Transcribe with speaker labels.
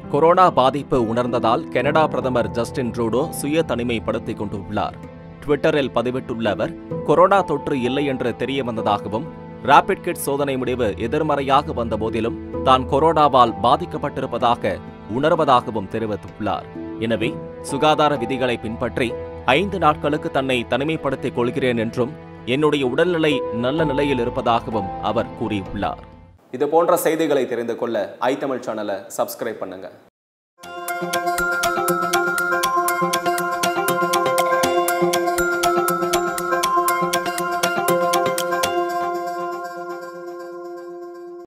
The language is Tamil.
Speaker 1: கொரோனா பாதிப்பு உணர்ந்ததால் கனடா பிரதமர் ஜஸ்டின் ட்ரூடோ சுய தனிமைப்படுத்திக் கொண்டுள்ளார் ட்விட்டரில் பதிவிட்டுள்ள அவர் கொரோனா தொற்று இல்லை என்று தெரிய வந்ததாகவும் ராபிட் கிட் சோதனை முடிவு எதிர்மறையாக வந்த போதிலும் தான் கொரோனாவால் பாதிக்கப்பட்டிருப்பதாக உணர்வதாகவும் தெரிவித்துள்ளார் எனவே சுகாதார விதிகளை பின்பற்றி ஐந்து நாட்களுக்கு தன்னை தனிமைப்படுத்திக் கொள்கிறேன் என்றும் என்னுடைய உடல்நிலை நல்ல நிலையில் இருப்பதாகவும் அவர் கூறியுள்ளார் இது போன்ற செய்திகளை தெரிந்து கொள்ள ஐ தமிழ் சேனலை சப்ஸ்கிரைப் பண்ணுங்க